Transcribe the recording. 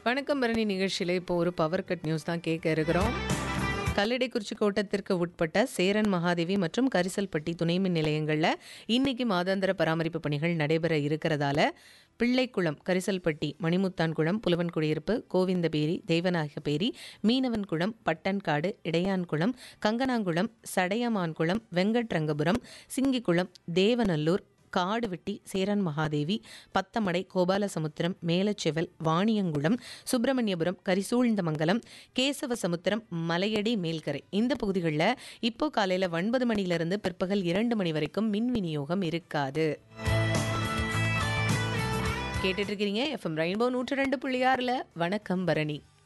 வணக்கம் பரணி நிகழ்ச்சியில் இப்போ ஒரு பவர் கட் நியூஸ் தான் கேட்க இருக்கிறோம் கல்லடைக்குறிச்சி கோட்டத்திற்கு உட்பட்ட சேரன் மகாதேவி மற்றும் கரிசல்பட்டி துணைமின் நிலையங்களில் இன்னைக்கு மாதாந்திர பராமரிப்பு பணிகள் நடைபெற இருக்கிறதால பிள்ளைக்குளம் கரிசல்பட்டி மணிமுத்தான்குளம் புலவன் குடியிருப்பு கோவிந்தபேரி தெய்வநாயகபேரி மீனவன்குளம் பட்டன்காடு இடையான்குளம் கங்கனாங்குளம் சடையமான்குளம் வெங்கட்ரங்கபுரம் சிங்கிக்குளம் தேவநல்லூர் காடுவெட்டி சேரன் மகாதேவி பத்தமடை கோபாலசமுத்திரம் மேலச்செவல் வாணியங்குளம் சுப்பிரமணியபுரம் கரிசூழ்ந்தமங்கலம் கேசவசமுத்திரம் மலையடி மேல்கரை இந்த பகுதிகளில் இப்போ காலையில் ஒன்பது மணிலிருந்து பிற்பகல் இரண்டு மணி வரைக்கும் மின் விநியோகம் இருக்காது கேட்டுட்டு இருக்கிறீங்க எஃப்எம் ரெயின்போ நூற்று ரெண்டு புள்ளி ஆறில் வணக்கம் பரணி